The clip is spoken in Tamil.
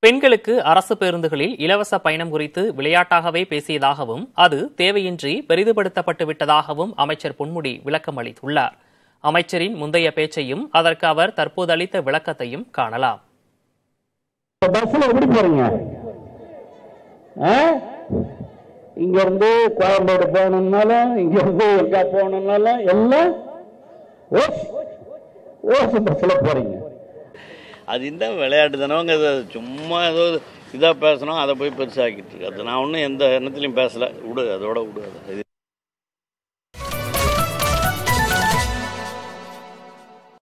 பெண்களுக்கு அரசு பேருந்துகளில் இலவச பயணம் குறித்து விளையாட்டாகவே பேசியதாகவும் அது தேவையின்றி பெரிதுபடுத்தப்பட்டு விட்டதாகவும் அமைச்சர் பொன்முடி விளக்கம் அளித்துள்ளார் அமைச்சரின் முந்தைய பேச்சையும் அதற்கு அவர் தற்போது அளித்த விளக்கத்தையும் காணலாம் பஸ்ல எப்படி போறீங்க ஆ? இங்க இருந்து கோயம்பேடு போகணும்னாலும் இங்க இருந்து எங்க போகணும்னாலும் எல்லாம் ஓஸ் ஓஸ் பஸ்ல போறீங்க அது இந்த விளையாட்டு தானவங்க அதை சும்மா ஏதோ இதாக பேசணும் அதை போய் பெருசாக்கிட்டு இருக்கு அது நான் ஒன்றும் எந்த எண்ணத்துலையும் பேசலை விடு அதோட விடு அது இது